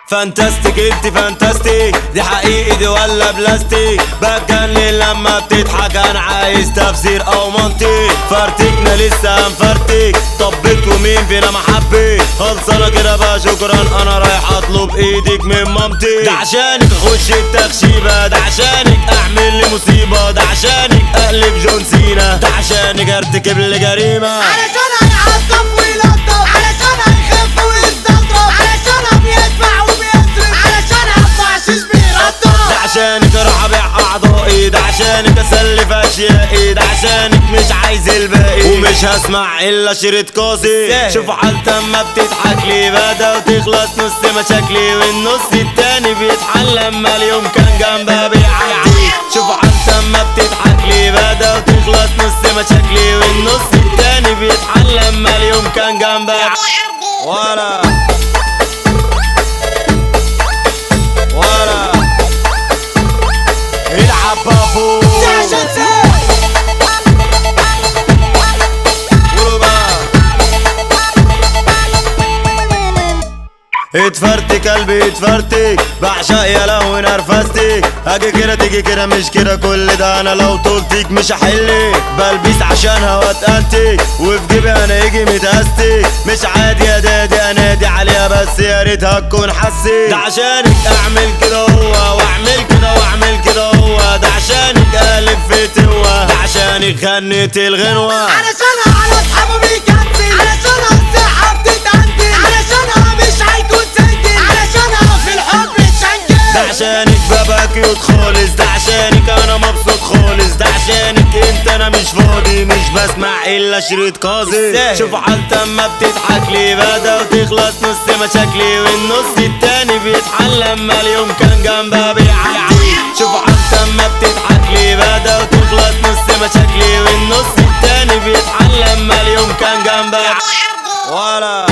فانتاستيك انت فانتاستيك دي حقيقي دي ولا بلاستيك بتجنن لما بتضحك انا عايز تفسير او منطق فرتكنا لسه هنفرتك طبت ومين فينا محبي خلصانه كده بقى شكرا انا رايح اطلب ايدك من مامتي ده عشانك اخش التخشيبه ده عشانك اعمل لي مصيبه ده عشانك اقلب جون سينا ده عشانك ارتكب لي جريمه علشان هيعصب ويلطف علشان هيخف ويستطرف علشان بيدفع وبيصرف علشان هبعشش بيرطف ده عشانك اروح ابيع اعضائي ده عشانك اسلف اشيائي ده عشانك مش عايز الباقي ومش هسمع الا شريط قاسي شوفوا حالتي اما بتضحك لي بدا وتخلص نص مشاكلي والنص التاني بيتحل لما اليوم كان جنبها بيعدي شوفوا حالتي اما بتضحك لي بدا وتخلص نص مشاكلي والنص التاني بيتحل لما اليوم كان جنبها ولا ولا العب بابو عشان سيف قولوا بقى اتفرتك قلبي اتفرتك بعشق يا لهوي نرفستك اجي كده تيجي كده مش كده كل ده انا لو طولتك مش هحلك بلبس عشانها واتقلتك وفي جيبي انا يجي متأستك مش عادي يا دادي انادي عليها بس يا ريتها تكون حسيت ده عشانك اعمل كده هو واعمل كده واعمل كده هو ده عشانك الف في توا ده عشانك غنيت الغنوه علشان على اصحابه بيكنسل علشان الصحة بتتأنتل علشان مش هيكون سنجل علشان في الحب اتشنجل ده عشانك ببكي خالص ده عشانك انا مبسوط خالص ده عشانك انت انا مش فاضي مش بسمع الا شريط قاضي شوفوا حالتي اما بتضحك لي بدا وتخلص نص مشاكلي والنص التاني بيتحل لما اليوم كان جنبها بيعدي شوفوا حالتي اما بتضحك لي بدا وتخلص نص مشاكلي والنص التاني بيتحل لما اليوم كان جنبها ولا